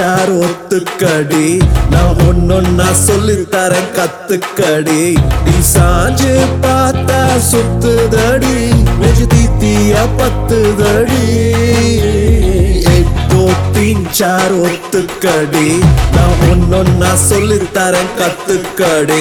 Sir ஒத்துக்கடி நான் ஒன்னொன்னா சொல்லித்தரேன் கத்துக்கடி நீ சாஞ்சு பார்த்தா சுத்துதடி நெஞ்சு தீத்தியா பத்துதடி எட்டோ தீன் சார் ஒத்துக்கடி நான் ஒன்னொன்னா சொல்லித்தரேன் கத்துக்கடி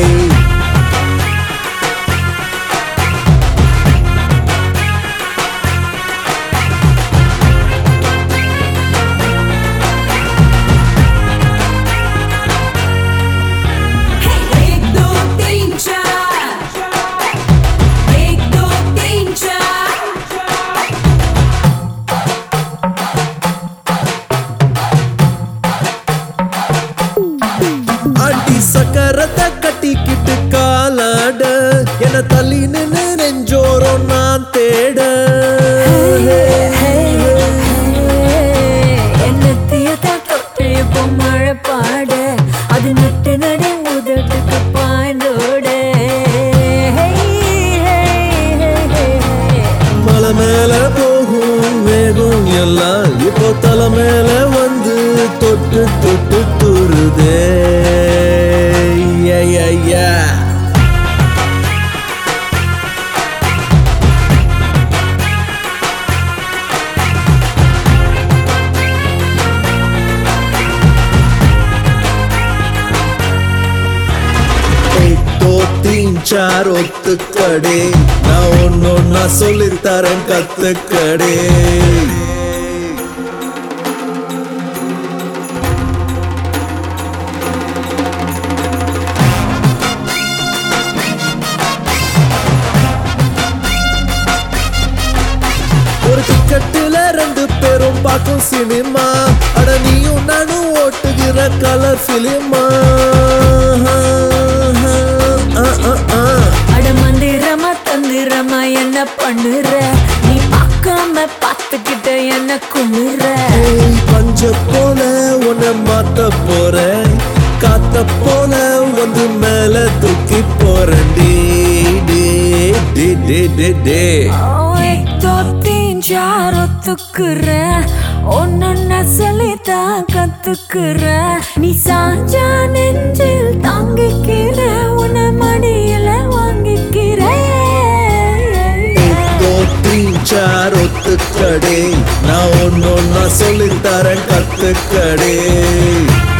एक दो तीन चार एक दो तीन चार அடி சக்கரத்தை கட்டிக்கிட்டு காலாட என தள்ளி நின்னு நெஞ்சோரம் நான் தேட என்னத்தையதா தொட்டு இப்போ மழை பாட அது நட்டு நட உதட்டுக்கு பாய்ந்தோட மலை மேல போகும் வேகம் எல்லாம் இப்போ தலை மேல வந்து தொட்டு தொட்டு துருதே Yeah, yeah, yeah. எட்டோ தீன் சார் ஒத்துக்கடே நான் ஒன்னொன்னா சொல்லித்தரேன் கத்துக்கடே ஒரு டிக்கெட்டுல ரெண்டு பேரும் பார்க்கும் சினிமா அட நீயும் நானும் ஓட்டுகிற கலர் பிலிமா அட மந்திரமா தந்திரமா என்ன பண்ணுற நீ பார்க்காம பார்த்துக்கிட்ட என்ன குமுற பஞ்ச போல உன்னை மாத்த போறேன் காத்த போல வந்து மேல தூக்கி போறேன் டே டே டே டே டே டே एक दो तीन चार ஒத்துக்குற ஒன்னொன்ன சொல்லித்தான் கத்துக்குற நீ சாஞ்சா நெஞ்சில் தாங்கிக்கிற உன மடியில வாங்கிக்கிற எட்டோ தீன் சார் ஒத்துக்கடே நான் ஒன்னொன்னா சொல்லித்தரேன் கத்துக்கடே